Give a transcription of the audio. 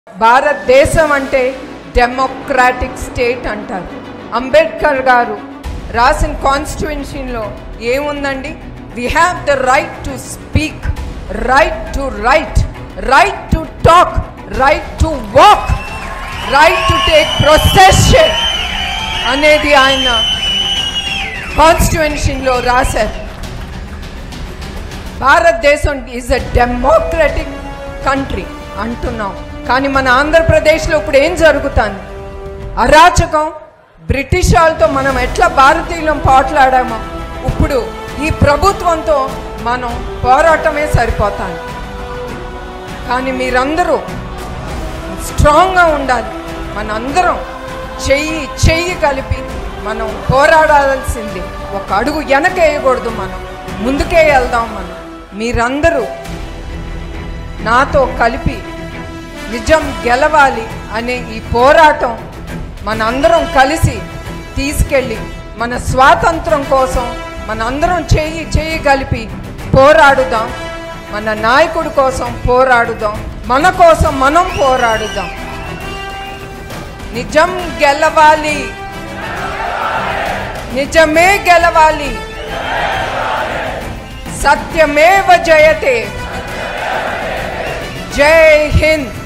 భారతదేశం అంటే democratic state అంటారు అంబేద్కర్ గారు రాసిన కాన్స్టిట్యున్సీలో ఏముందండి we have the right to speak right to right right to talk right to walk right to take procession అనేది ఆయన కాన్స్టిట్యున్సీలో రాశారు భారతదేశం ఈజ్ అ డెమోక్రటిక్ కంట్రీ అంటున్నాం కానీ మన ఆంధ్రప్రదేశ్లో ఇప్పుడు ఏం జరుగుతుంది అరాచకం బ్రిటిష్ వాళ్ళతో మనం ఎట్లా భారతీయులం పోట్లాడామో ఇప్పుడు ఈ ప్రభుత్వంతో మనం పోరాటమే సరిపోతాను కానీ మీరందరూ స్ట్రాంగ్గా ఉండాలి మనందరం చెయ్యి చెయ్యి కలిపి మనం పోరాడాల్సింది ఒక అడుగు వెనకేయకూడదు మనం ముందుకే వెళ్దాం మనం మీరందరూ నాతో కలిపి నిజం గెలవాలి అనే ఈ పోరాటం మనందరం కలిసి తీసుకెళ్ళి మన స్వాతంత్రం కోసం మనందరం చేయి చేయి కలిపి పోరాడుదాం మన నాయకుడి కోసం పోరాడుదాం మన కోసం మనం పోరాడుదాం నిజం గెలవాలి నిజమే గెలవాలి సత్యమేవ జయతే జై హింద్